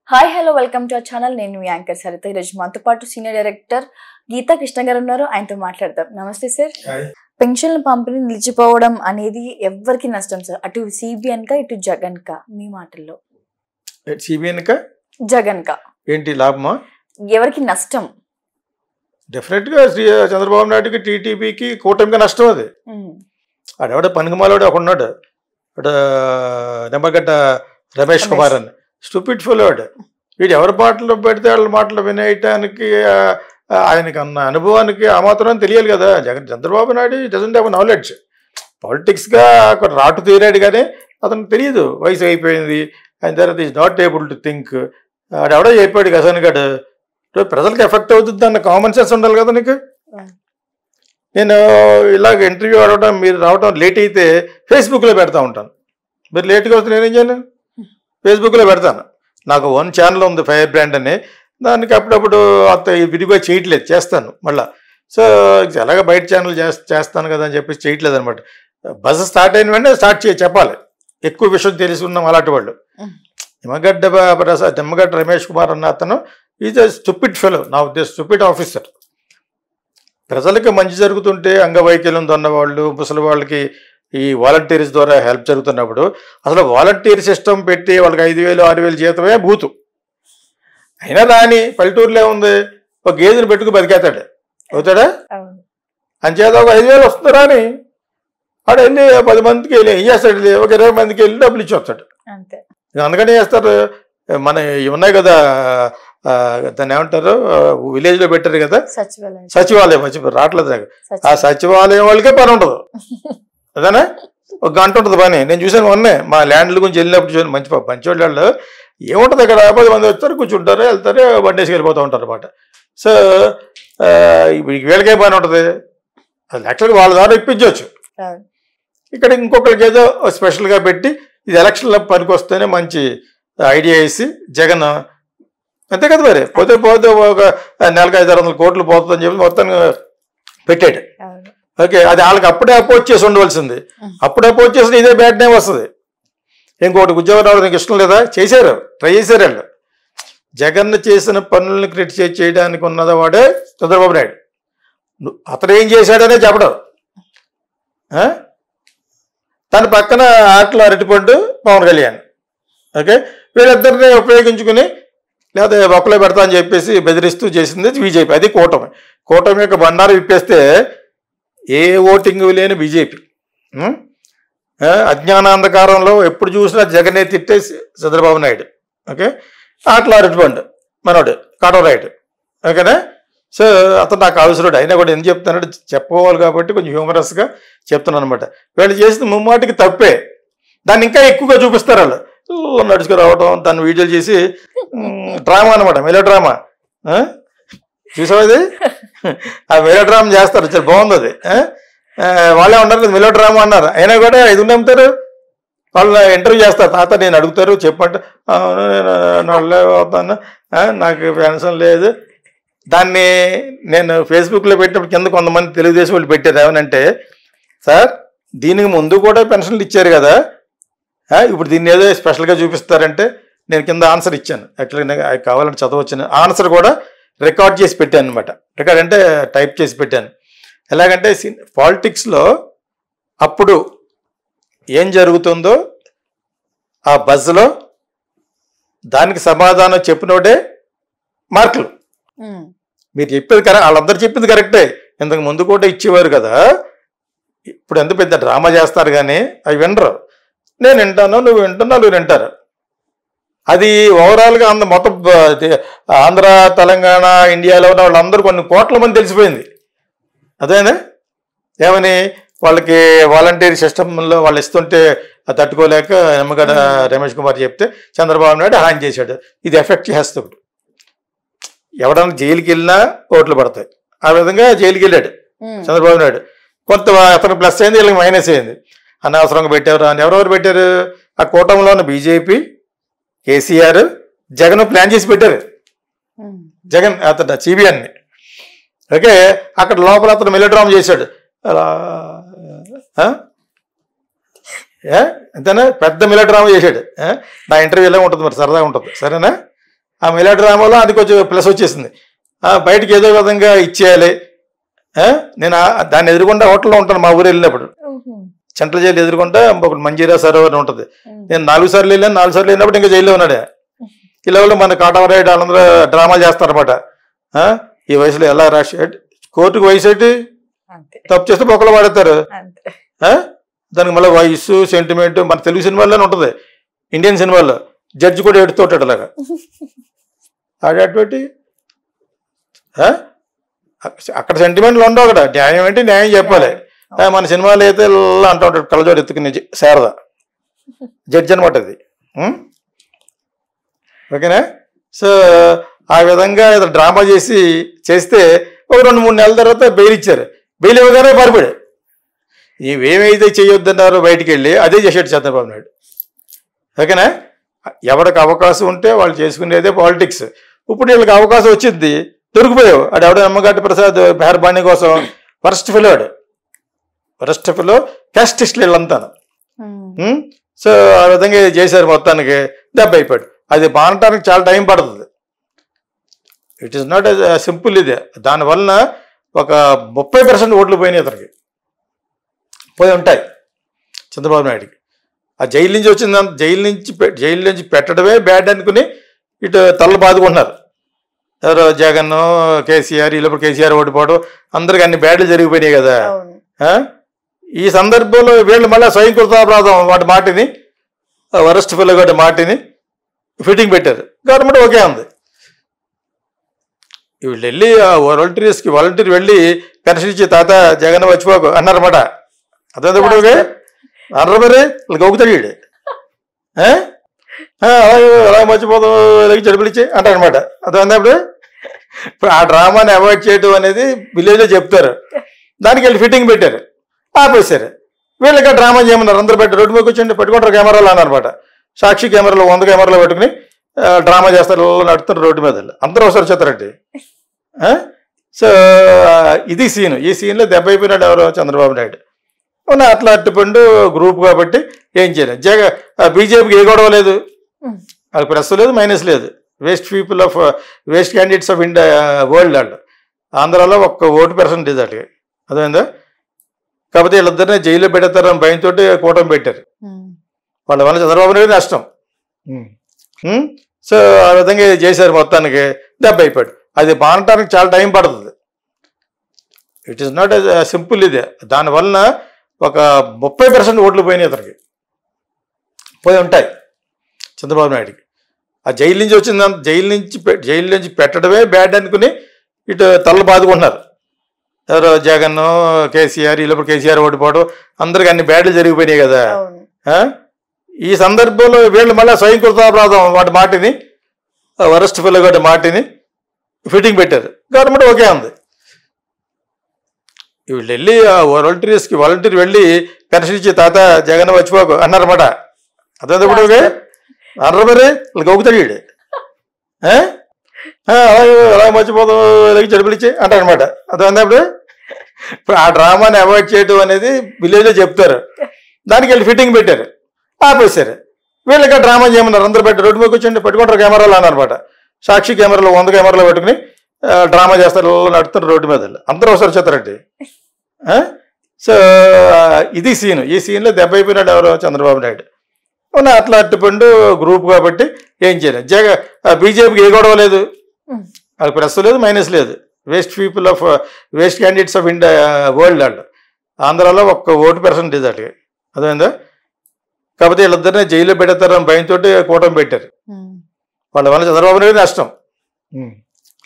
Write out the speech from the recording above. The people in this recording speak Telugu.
Hi hello welcome to our channel నేను మీ యాంకర్ సరిత ఈరోజు మనతో పాటు సీనియర్ డైరెక్టర్ గీతా కృష్ణ గారు ఉన్నారు ఆయనతో మాట్లాడదాం నమస్తే సార్ పెన్షన్ల పంపిణీ నిలిచిపోవడం అనేది ఎవరికి నష్టం సార్ అటు సిబిఎన్ కా ఇటు జగన్ కా మీ మాటల్లో సిబిఎన్క జగన్ కా ఏంటి లాభమా ఎవరికి నష్టం డెఫినెట్గా శ్రీ చంద్రబాబు నాయుడుకి టీటీపీకి కూటమికి నష్టం అది ఉమ్, ఆడెవడ పనికిమాలోడు ఒక ఉన్నాడు అక్కడ నిమ్మగడ్డ రమేష్ కుమార్ అని స్టూపిడ్ ఫుల్వాడు వీడు ఎవరి మాటలు పెడితే వాళ్ళ మాటలు వినేయటానికి ఆ, ఆ, ఆయనకి అన్న అనుభవానికి ఆ మాత్రం తెలియాలి కదా Jagan Chandrababu Naidu doesn't have knowledge పాలిటిక్స్గా అక్కడ రాటు తీరాడు కానీ అతనికి తెలియదు వయసు అయిపోయింది ఆయన తర్వాత is not able to think ఆడెవడో చెప్పాడు గసన్ గడు ప్రజలకు ఎఫెక్ట్ అవుతుంది అన్న కామన్ సెన్స్ ఉండాలి కదా నీకు Right. నేను ఇలాగ ఇంటర్వ్యూ అడగడం మీరు రావడం లేట్ అయితే ఫేస్బుక్లో పెడతా ఉంటాను మీరు లేట్గా వస్తే నేనేం చేయను ఫేస్బుక్లో పెడతాను నాకు వన్ ఛానల్ ఉంది ఫైర్ బ్రాండ్ అని దానికి అప్పుడప్పుడు అంత విడిగా చేయట్లేదు చేస్తాను మళ్ళా సో ఎలాగ బయట ఛానల్ చేస్తాను కదా అని చెప్పేసి చేయట్లేదు అనమాట బస్ స్టార్ట్ అయిన వెంటనే స్టార్ట్ చేయ చెప్పాలి ఎక్కువ విషయం తెలిసి ఉన్నాం అలాంటి వాళ్ళు Mm. నిమ్మగడ్డ బ- ప్రసాద్ నిమ్మగడ్డ రమేష్ కుమార్ అన్న అతను ఈజ్ అ స్టూపిడ్ ఫెలో నా ఉద్దేశం స్టూపిడ్ ఆఫీసర్ ప్రజలకు మంచి జరుగుతుంటే అంగవైకల్యం ఉన్న వాళ్ళు ముసలి వాళ్ళకి ఈ వాలంటీర్స్ ద్వారా హెల్ప్ జరుగుతున్నప్పుడు అసలు వాలంటీర్ సిస్టమ్ పెట్టి వాళ్ళకి ఐదు వేలు ఆరు వేలు జీతమే బూతు అయినా రాని పల్లెటూరులో ఉంది ఒక గేదెని పెట్టుకు బతికేస్తాడు అవుతాడా అవును. అంచేత ఒక ఐదు వేలు వస్తుందా అని ఆడు వెళ్ళి పది మందికి వెళ్ళి ఏం చేస్తాడు వెళ్ళి ఒక ఇరవై మందికి వెళ్ళి డబ్బులు ఇచ్చి వస్తాడు అంతే ఇక అందుకని చేస్తారు మన ఇవి ఉన్నాయి కదా ఆ, దాన్ని ఏమంటారు విలేజ్లో పెట్టారు కదా సచివాలయం సచివాలయం మర్చిపోయి రావట్లేదు నాకు ఆ సచివాలయం. సచివాలయం వాళ్ళకే పని ఉండదు అదేనా ఒక గంట ఉంటుంది పని నేను చూసాను మొన్నే మా ల్యాండ్ల గురించి వెళ్ళినప్పుడు చూసాను మంచి ప- మంచి వాళ్ళు ఏముంటుంది అక్కడ పది మంది వస్తారు కూర్చుంటారు వెళ్తారు బండేసి వెళ్ళిపోతూ ఉంటారు అనమాట సో ఆ, ఇప్పుడు వీళ్ళకే పని ఉంటుంది అది యాక్చువల్గా వాళ్ళ ద్వారా ఇప్పించవచ్చు అవును. ఇక్కడ ఇంకొకరికి ఏదో స్పెషల్గా పెట్టి ఇది ఎలక్షన్లో పనికి వస్తేనే మంచి ఐడియా వేసి జగన్ అంతే కదా మరి పోతే పోతే ఒక నెలకు ఐదు ఆరు వందల కోట్లు పోతుందని చెప్పి మొత్తం పెట్టాడు అవును. ఓకే అది వాళ్ళకి అప్పుడే అపోజ్ చేసి ఉండవలసింది Mm. అప్పుడే అపోజ్ చేసిన ఇదే బ్యాడ్ నేమ్ వస్తుంది ఇంకోటి ఉద్యోగం రావడం నీకు ఇష్టం లేదా చేశారు ట్రై చేశారు వాళ్ళు జగన్ చేసిన పనులను క్రిటిసైజ్ చేయడానికి ఉన్నది వాడే చంద్రబాబు నాయుడు ను- అతను ఏం చేశాడనే చెప్పడం ఆ? తన పక్కన ఆటలు అరటిపండు పవన్ కళ్యాణ్ ఓకే వీళ్ళిద్దరిని ఉపయోగించుకుని లేదా ఒక్కలే పెడతా అని చెప్పేసి బెదిరిస్తూ చేసింది బీజేపీ అది కూటమి కూటమి యొక్క బండారు విప్పేస్తే ఏ ఓటింగ్ లేని బీజేపీ ఉం? ఆ, అజ్ఞానాంధకారంలో ఎప్పుడు చూసినా జగనే తిట్టేసి చంద్రబాబు నాయుడు ఓకే ఆటలు అరటిపండు మనోడు కాటవరాయుడు ఓకేనా సో అతను నాకు అవసరం అయినా కూడా ఏం చెప్తున్నాడు చెప్పుకోవాలి కాబట్టి కొంచెం హ్యూమరస్గా చెప్తున్నాను అనమాట వీళ్ళు చేసిన ముమ్మాటికి తప్పే దాన్ని ఇంకా ఎక్కువగా చూపిస్తారు వాళ్ళు ఊ, నడుచుకు రావడం దాన్ని వీడియోలు చేసి డ్రామా అనమాట మెలో డ్రామా చూసావా ఇది ఆ మెలో డ్రామా చేస్తారు చాలా బాగుంది అది ఆ? ఆ, వాళ్ళే ఉన్నారు మెలో డ్రామా అన్నారు అయినా కూడా ఇది నమ్ముతారు వాళ్ళు ఇంటర్వ్యూ చేస్తారు తాత నేను అడుగుతారు చెప్పంటే "అవును, నేను నడలే పోతాను ఆ, నాకు పెన్షన్ లేదు దాన్ని నేను ఫేస్బుక్లో పెట్టినప్పుడు కింద కొంతమంది తెలుగుదేశం వాళ్ళు పెట్టారు ఏమనంటే సార్ దీనికి ముందు కూడా పెన్షన్లు ఇచ్చారు కదా ఆ, ఇప్పుడు దీన్ని ఏదో స్పెషల్గా చూపిస్తారంటే నేను కింద ఆన్సర్ ఇచ్చాను యాక్చువల్గా నాకు అది కావాలంటే చదవచ్చాను ఆన్సర్ కూడా రికార్డ్ చేసి పెట్టాను అనమాట రికార్డ్ అంటే టైప్ చేసి పెట్టాను ఎలాగంటే పాలిటిక్స్లో అప్పుడు ఏం జరుగుతుందో ఆ బజ్లో దానికి సమాధానం చెప్పినోడే మార్కులు ఉమ్, మీరు చెప్పేది కరెక్ట్ వాళ్ళందరూ చెప్పింది కరెక్టే ఇంతకు ముందు కూడా ఇచ్చేవారు కదా ఇప్పుడు ఎంత పెద్ద డ్రామా చేస్తారు కానీ అవి వినరు నేను వింటాను నువ్వు వింటున్నావు నువ్వు వింటారు అది ఓవరాల్గా అంద మొత్తం బ- ది- ఆంధ్ర తెలంగాణ ఇండియాలో ఉన్న వాళ్ళందరూ కొన్ని కోట్ల మంది తెలిసిపోయింది అదేనా ఏమని వాళ్ళకి వాలంటీర్ సిస్టంలో వాళ్ళు ఇస్తుంటే అది తట్టుకోలేక నిమ్మగడ్డ రమేష్ కుమార్ చెప్తే చంద్రబాబు నాయుడు హాని చేశాడు ఇది ఎఫెక్ట్ చేస్తుంది ఎవడన్నా జైలుకి వెళ్ళినా ఓట్లు పడతాయి ఆ విధంగా జైలుకి వెళ్ళాడు ఉమ్, చంద్రబాబు నాయుడు కొంత అతను ప్లస్ అయింది వీళ్ళకి మైనస్ అయింది అనవసరంగా పెట్టారు అని ఎవరెవరు పెట్టారు ఆ కూటమిలో ఉన్న బీజేపీ కేసీఆర్ జగన్ ప్లాన్ చేసి పెట్టారు ఉమ్, జగన్ అతను సిబిఎన్ని ఓకే అక్కడ లోపల అతను మెలోడ్రామా చేశాడు అలా ఆ? ఏ అంతేనా పెద్ద మెలోడ్రామా చేశాడు ఏ? నా ఇంటర్వ్యూలో ఉంటుంది మరి సరదాగా ఉంటుంది సరేనా ఆ మెలో డ్రామాలో అది కొంచెం ప్లస్ వచ్చేసింది ఆ, బయటికి ఏదో విధంగా ఇచ్చేయాలి ఆ, నేను ఆ- దాన్ని ఎదుర్కొంటే హోటల్లో ఉంటాను మా ఊరు వెళ్ళినప్పుడు సెంట్రల్ జైలు ఎదుర్కొంటే ఒకటి మంజీరా సరోవర్ అని ఉంటుంది నేను నాలుగు సార్లు వెళ్ళాను నాలుగు సార్లు వెళ్ళినప్పుడు ఇంకా జైల్లో ఉన్నాడు ఈ లెవెల్లో మన కాటమరాయుడు వాళ్ళందరూ డ్రామాలు చేస్తారన్నమాట ఆ, ఈ వయసులో ఎలా రాసి కోర్టుకు వయసు ఏంటి అంతే తప్పు చేస్తే బొక్కలు వాడతారు అంతే ఆ? దానికి మళ్ళీ వయసు సెంటిమెంట్ మన తెలుగు సినిమాల్లోనే ఉంటుంది ఇండియన్ సినిమాల్లో జడ్జి కూడా ఎడుతూ ఉంటాడు అలాగా ఆడేటువంటి ఆ? అక్క- అక్కడ సెంటిమెంట్లు ఉండవు అక్కడ న్యాయం ఏంటి న్యాయం చెప్పాలి ఆ, మన సినిమాలు అయితే ఇలా అంటూ ఉంటాడు కళ్ళజోడు ఎత్తుకుని జ- శారద జడ్జి అనమాట అది ఉం? ఓకేనా సో ఆ విధంగా ఏదో డ్రామా చేసి చేస్తే ఒక రెండు మూడు నెలల తర్వాత బెయిల్ ఇచ్చారు బెయిల్ ఇవ్వగానే పారిపోయాడు ఇవేమైతే చేయొద్దన్నారో బయటికి వెళ్ళి అదే చేసాడు చంద్రబాబు నాయుడు ఓకేనా ఎవరికి అవకాశం ఉంటే వాళ్ళు చేసుకునేదే పాలిటిక్స్ ఇప్పుడు వీళ్ళకి అవకాశం వచ్చింది దొరికిపోయావు అది ఎవడో అమ్మగడ్డి ప్రసాద్ మెహర్బానీ కోసం వరస్ట్ ఫిలోడు వరస్ట్ ఫిలో క్యాస్టిస్ట్లు వీళ్ళంతా ఉం? సో ఆ విధంగా ఇది చేశారు మొత్తానికి దెబ్బ అయిపోయాడు అది మానటానికి చాలా టైం పడుతుంది ఇట్ ఈస్ నాట్ సింపుల్ ఇది దానివలన ఒక ముప్పై పర్సెంట్ ఓట్లు పోయినాయి అతనికి పోయి ఉంటాయి చంద్రబాబు నాయుడుకి ఆ జైలు నుంచి వచ్చింది జైలు నుంచి పె- జైలు నుంచి పెట్టడమే బ్యాడ్ అనుకుని ఇటు తల్ల బాదుకుంటున్నారు ఎవరో జగన్ కేసీఆర్ వీళ్ళప్పుడు కేసీఆర్ ఓడిపోవడం అందరికి అన్ని బ్యాడ్లు జరిగిపోయినాయి కదా అవును ఆ? ఈ సందర్భంలో వీళ్ళు మళ్ళీ స్వయంకృతాపరాధం వాటి మాటిని వరస్ట్ ఫిల్ వాటి మాటిని ఫిట్టింగ్ పెట్టారు గవర్నమెంట్ ఓకే ఉంది వీళ్ళు వెళ్ళి ఆ వాలంటీర్స్కి వాలంటీర్ వెళ్ళి పెన్షన్ ఇచ్చి తాత జగన్ వచ్చిపోకు అన్నారన్నమాట అదే ఇప్పుడు ఓకే అన్నారు మరి వీళ్ళకి ఒగుతాడు వీడు ఆ? ఆ, అలాగే అలాగే మర్చిపోతాం ఇలాగే చెడుపులిచ్చి అంటారనమాట అర్థమైందా ఇప్పుడు ఇప్పుడు ఆ డ్రామాని అవాయిడ్ చేయడం అనేది విలేజ్లో చెప్తారు దానికి వెళ్ళి ఫిట్టింగ్ పెట్టారు ఆపేశారు వీళ్ళకి ఆ డ్రామా చేయమన్నారు అందరూ పెట్టి రోడ్డు మీద కూర్చొని పెట్టుకుంటారు కెమెరాలు అన్నమాట సాక్షి కెమెరాలు వంద కెమెరాలు పెట్టుకుని ఆ, డ్రామా చేస్తారు ఇలా నడుస్తారు రోడ్డు మీద వెళ్ళి. అందరూ ఒకసారి చెత్తారండి సో ఇది సీన్ ఈ సీన్లో దెబ్బ అయిపోయినాడు ఎవరో చంద్రబాబు నాయుడు అవునా అట్లా అట్టుపండు గ్రూప్ కాబట్టి ఏం చేయలేదు జగ బీజేపీకి ఏ గొడవ లేదు Hmm. వాళ్ళకి ప్లస్ లేదు మైనస్ లేదు waste people of waste candidates of India world వాళ్ళు ఆంధ్రాలో ఒక్క ఓటు పర్సెంటేజ్ అటు అదేందా కాకపోతే వీళ్ళిద్దరిని జైల్లో పెడతారని భయంతో కూటమి పెట్టారు వాళ్ళ వల్ల చంద్రబాబు నాయుడు నష్టం ఉం? సో ఆ విధంగా ఇది చేశారు మొత్తానికి దెబ్బ అయిపోయాడు అది మానటానికి చాలా టైం పడుతుంది ఇట్ ఈస్ నాట్ సింపుల్ ఇది దానివలన ఒక ముప్పై పర్సెంట్ ఓట్లు పోయినాయి అతనికి పోయి ఉంటాయి చంద్రబాబు నాయుడుకి ఆ జైలు నుంచి వచ్చింది జైలు నుంచి పె- జైలు నుంచి పెట్టడమే బ్యాడ్ అనుకుని ఇటు తల్ల బాదుకుంటున్నారు ఎవరో జగన్ కేసీఆర్ వీళ్ళప్పుడు కేసీఆర్ ఓడిపోవడం అందరికి అన్ని బ్యాడ్లు జరిగిపోయినాయి కదా అవును ఆ? ఈ సందర్భంలో వీళ్ళు మళ్ళీ స్వయంకృతాపరాధం వాటి మాటిని వరస్ట్ ఫిల్ వాటి మాటిని ఫిట్టింగ్ పెట్టారు గవర్నమెంట్ ఓకే ఉంది వీళ్ళు వెళ్ళి ఆ వాలంటీర్స్కి వాలంటీర్ వెళ్ళి పెన్షన్ ఇచ్చి తాత జగన్ వచ్చిపోకు అన్నారన్నమాట అదే ఇప్పుడు ఓకే అన్నారు మరి వీళ్ళకి ఒగుతాడు వీడు ఆ? ఆ, అలాగే అలాగే మర్చిపోతాం ఇలాగే చెడుపులిచ్చి అంటారనమాట అర్థమైందా ఇప్పుడు ఇప్పుడు ఆ డ్రామాని అవాయిడ్ చేయడం అనేది విలేజ్లో చెప్తారు దానికి వెళ్ళి ఫిట్టింగ్ పెట్టారు ఆపేశారు వీళ్ళకి ఆ డ్రామా చేయమన్నారు అందరూ పెట్టి రోడ్డు మీద కూర్చొని పెట్టుకుంటారు కెమెరాలు అన్నారన్నమాట సాక్షి కెమెరాలు వంద కెమెరాలు పెట్టుకుని ఆ, డ్రామా చేస్తారు ఇలా నడుస్తారు రోడ్డు మీద వెళ్ళి. అందరూ ఒకసారి చెత్తారండి సో ఇది సీన్ ఈ సీన్లో దెబ్బ అయిపోయినాడు ఎవరో చంద్రబాబు నాయుడు అవునా అట్లా అట్టుపండు గ్రూప్ కాబట్టి ఏం చేయలేదు జగ బీజేపీకి ఏ గొడవ లేదు Hmm. వాళ్ళకి ప్లస్ లేదు మైనస్ లేదు waste people of waste candidates of India world వాళ్ళు ఆంధ్రాలో ఒక్క ఓటు పర్సెంటేజ్ అటు అదేందా కాకపోతే వీళ్ళిద్దరిని జైల్లో పెడతారని భయంతో కూటమి పెట్టారు వాళ్ళ వల్ల చంద్రబాబు నాయుడు నష్టం